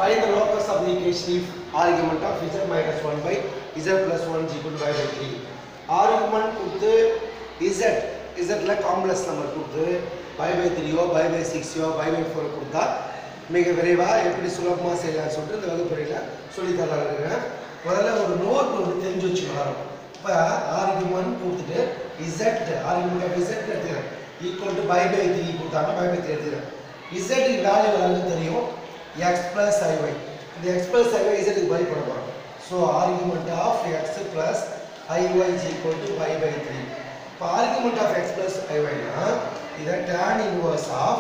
Find the locus of the equation if argument of z minus 1 by z plus 1 is equal to y by 3. Argument கொடுத்து z zல complex number கொடுத்து y by 3 or y by 6 or y by 4 கொடுத்தா மிக விரைவாக எப்படி சுலபமாக செய்யலாம்னு சொல்லிட்டு இந்த வகுப்பறையில் சொல்லி தரலாங்க முதல்ல ஒரு நோட் ஒன்று தெரிஞ்சு வச்சுக்கலாம் இப்போ ஆர்குமெண்ட் கொடுத்துட்டு இசட் ஆர்குமெண்ட் ஆஃப் இசட் எடுத்துக்கிறேன் equal to pi by three கொடுத்தாங்க பை பை த்ரீ எடுத்துக்கிறேன் இசட் வேல்யூ எல்லாருக்கும் தெரியும் எக்ஸ் ப்ளஸ் ஐஒய் இந்த எக்ஸ் ப்ளஸ் ஐஒய் இசட்டுக்கு பை பண்ண போகிறோம் so argument of X plus I Y is equal to pi by three இப்போ ஆர்குமெண்ட் ஆஃப் எக்ஸ் ப்ளஸ் ஐஒய்னா இதை tan inverse of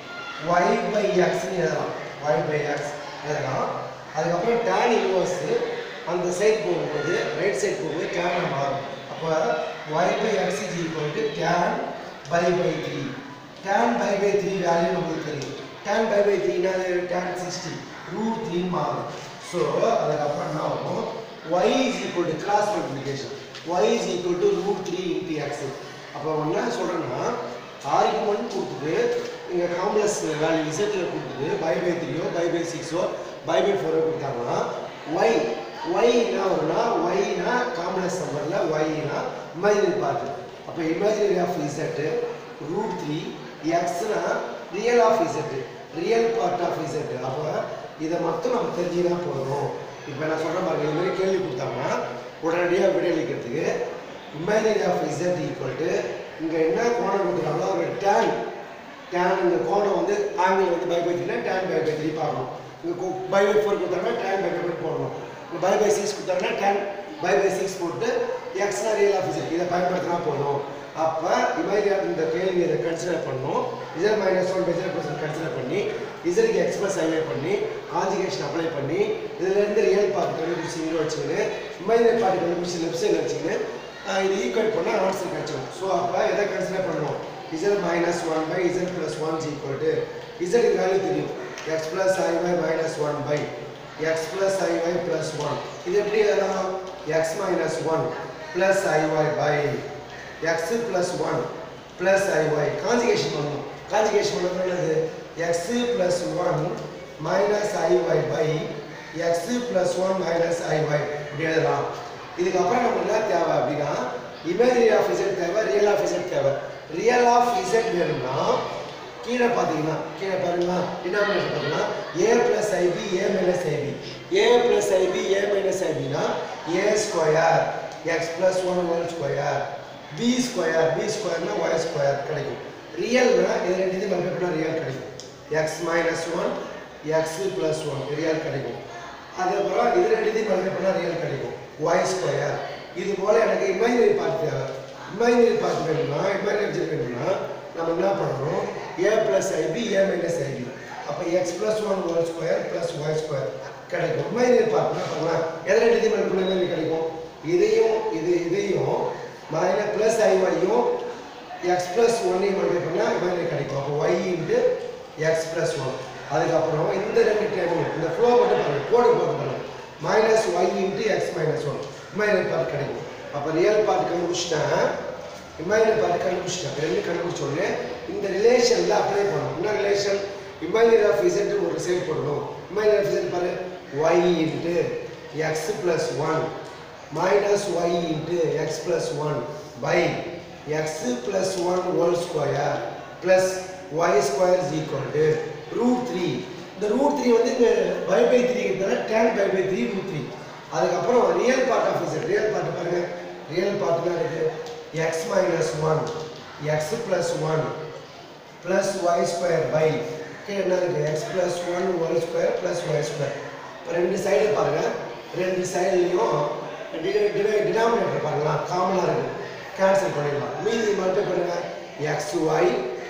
y by x னு எழுதலாம் y by x எழுதலாம் அதுக்கப்புறம் tan இன்வர்ஸ் அந்த சைடு போகும்போது ரைட் சைடு போகும்போது tan மாறும் அப்போ y by x is equal to tan by by 3 tan by by 3 value நமக்கு தெரியும் tan by by 3 என்னது tan 60 ரூட் 3 மாறும் ஸோ அதுக்கப்புறம் என்ன ஆகும் y is equal to cross multiplication y is equal to root 3 into x அப்போ என்ன சொல்கிறேன்னா ஆர்குமெண்ட் கொடுத்துட்டு இங்கே காம்ப்ளெக்ஸ் வேல்யூ இசட்டில் கொடுத்துட்டு பை பை த்ரீயோ பை பை சிக்ஸோ பை பை ஃபோரோ கொடுத்தாங்கன்னா ஒய் ஒய் என்ன வரும்னா ஒய்னா காம்ப்ளெக்ஸ் நம்பரில் ஒய்னா இமேஜினரி பார்ட் அப்போ imaginary of Z root three எக்ஸ்னா real of Z real part of Z அப்போ இதை மட்டும் நம்ம தெரிஞ்சுனா போதும் இப்போ நான் சொல்கிறேன் பாருங்க இது மாதிரி கேள்வி கொடுத்தாங்கன்னா உடனடியாக விடையளிக்கிறதுக்கு imaginary of Z equal to இங்கே என்ன கோணம் கொடுத்துருக்காங்களோ ஒரு டேன் டேன் இந்த கோணம் வந்து ஆங்கிள் வந்து பை பை த்ரீனா டேன் பை பை த்ரீ பார்க்கணும் இங்கே பை பை ஃபோர் கொடுத்தாங்கன்னா டேன் பை பை ஃபோர் போடணும் இங்கே பை பை சிக்ஸ் கொடுத்தாங்கன்னா டேன் பை பை சிக்ஸ் போட்டு எக்ஸ்ட்ரா ரியல் ஆஃபீஸர் இதை பயன்படுத்தினா போதும் அப்போ இமேஜினா இந்த கேள்வி இதை கன்சிடர் பண்ணணும் Z minus one by zero percent consider பண்ணி இசருக்கு எக்ஸ்பிரஸ் ஹைவே பண்ணி காஞ்சிகேஷன் அப்ளை பண்ணி இதுலேருந்து ரியல் பார்ட் கண்டுபிடிச்சி இங்கே வச்சுக்கின்னு இமேஜினரி பார்ட் கண்டுபிடிச்சி லெஃப்ட் சைடில் வச்சுக்கின்னு ஆஹ் இது ஈக்குவேட் பண்ணால் ஆன்சர் கிடைச்சிடும் ஸோ அப்போ எதை கன்சிடர் பண்ணணும் Z minus one by Z plus one equal to இசட்டுக்கு வேல்யூ தெரியும் X plus I Y minus one by X plus I Y plus one இது எப்படி எழுதலாம் X minus one plus I Y by X plus one plus I Y conjugation பண்ணணும் conjugation பண்ணணும் என்னது X plus one minus I Y by X plus one minus I Y இப்படி எழுதலாம் இதுக்கப்புறம் நமக்கு என்ன தேவை அப்படின்னா இமேஜினரி ஆஃப் இசட் தேவை ரியல் ஆஃப் இசட் தேவை ரியல் ஆஃப் இசட் வேணும்னா கீழே பார்த்தீங்கன்னா கீழே பாருங்களா டினாமினேஷன் பார்த்தீங்கன்னா A plus I B A minus I B A plus I B A minus ஐபினா A square X plus one one square B square B ஸ்கொயர்னா ஒய் ஸ்கொயர் கிடைக்கும் ரியல்னா இது ரெண்டு இது மல்டிப்ளை பண்ணால் ரியல் கிடைக்கும் X minus one X plus one real கிடைக்கும் அதுக்கப்புறம் இது ரெண்டு இது மல்டிப்ளை பண்ணால் ரியல் கிடைக்கும் ஒய் ஸ்கொயர் இது போல் எனக்கு இமேஜினரி பார்ட் தேவை இமேஜினரி பார்ட் வேணும்னா இமேஜினரி object வேணும்னா நம்ம என்ன பண்ணணும் A plus I B A minus I B அப்போ X plus one one square plus Y square கிடைக்கும் இமேஜினரி பார்ட் என்ன பண்ணலாம் எதை ரெண்டு இது மல்டிப்ளை பண்ணி கிடைக்கும் இதையும் இது இதையும் மைனஸ் ப்ளஸ் ஐஒய்யும் எக்ஸ் ப்ளஸ் ஒன்னையும் மல்டிப்ளை பண்ணால் இமேஜினரி கிடைக்கும் அப்போ Y into X plus one அதுக்கப்புறம் இந்த ரெண்டு டேபிள் இந்த ஃப்ளோ மட்டும் பாருங்க கோடு போட்டு பாருங்க minus Y into X minus one imaginary part கிடைக்கும் அப்போ ரியல் பார்ட் கண்டுபிடிச்சிட்டேன் இமேஜினரி பார்ட் கண்டுபிடிச்சிட்டேன் ரெண்டு கண்டுபிடிச்ச உடனே இந்த ரிலேஷனில் அப்ளை பண்ணணும் என்ன ரிலேஷன் இமேஜினரி ஆஃப் இசட் ஒரு சைடு போடணும் இமேஜினரி ஆஃப் இசட் பாரு Y into X plus one minus Y into X plus one by X plus one whole square plus Y square is equal to root three இந்த root three வந்து இந்த by by three இருக்கிறதால tan pi by three root three அதுக்கப்புறம் real part of z real part பாருங்க real பார்ட்னா இருக்கு x minus one X plus one plus Y square by என்ன இருக்கு x plus one y square plus Y square இப்போ ரெண்டு side பாருங்க ரெண்டு சைட்லையும் டினாமினேட்டர் பாருங்களா காமனாக இருக்கு கேன்சல் பண்ணிடலாம் மீதி மட்டும் பண்ணுங்க x y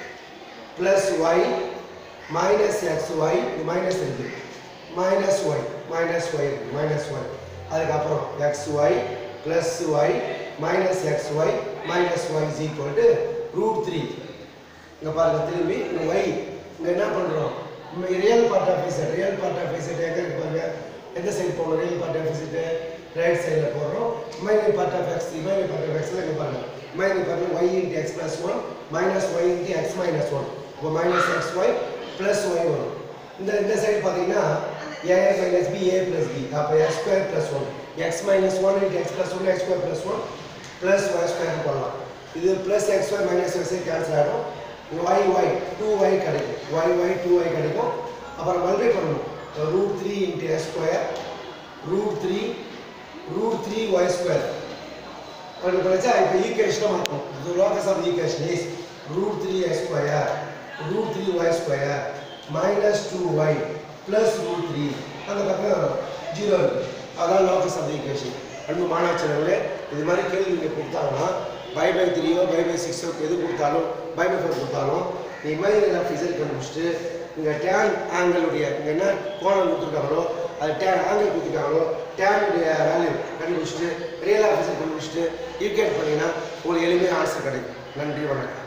plus y minus x y இது மைனஸ் இருக்கு மைனஸ் ஒய் மைனஸ் ஒய் இருக்கு மைனஸ் ஒய் அதுக்கப்புறம் x y plus y minus x y minus y is equal to root three இங்கே பாருங்க திரும்பி இங்கே ஒய் இங்கே என்ன பண்ணுறோம் real part of z real part of z எங்கே இருக்கு பாருங்க எந்த சைடு போகணும் real part of z right சைடில் போடுறோம் imaginary part of x imaginary part of எக்ஸில் இங்கே பாருங்க imaginary part y into X plus one minus Y into X minus one இப்போ minus x y plus y வரும் இந்த இந்த சைடு பார்த்தீங்கன்னா a minus b a plus b அப்போ x square plus one x minus one into X plus one x square plus one plus Y square பண்ணலாம் இது plus x y minus x cancel ஆகிடும் y y two y கிடைக்கும் y y two y கிடைக்கும் அப்புறம் multiply பண்ணணும் root three into x square root three root three y square ஒன்று படிச்சா இப்போ ஈக்குவேஷனை மாற்றணும் இது locus of equation is root three x square root three y square minus two y plus root three அந்த பக்கம் ஜீரோ இருக்குது அதான் லோகஸ் ஆஃப் ஈக்குவேஷன் அன்பு மாணாச்சரங்களே இது மாதிரி கேள்வி நீங்கள் கொடுத்தாங்கன்னா பை பை த்ரீயோ பை பை சிக்ஸோ எது கொடுத்தாலும் பை பை ஃபோர் கொடுத்தாலும் நீ இமேஜினரி ஆஃப் ரிசல்ட் கண்டுபிடிச்சிட்டு இங்கே டேன் ஆங்கிளுடைய இங்கே என்ன கோணம் கொடுத்துருக்காங்களோ அது டேன் ஆங்கிள் கொடுத்துருக்காங்களோ டேனுடைய வேல்யூ கண்டுபிடிச்சிட்டு ரியல் ஆஃபீஸர் கண்டுபிடிச்சிட்டு ஈக்குவேட் பண்ணிங்கன்னா உங்களுக்கு எளிமையாக ஆன்சர் கிடைக்கும் நன்றி வணக்கம்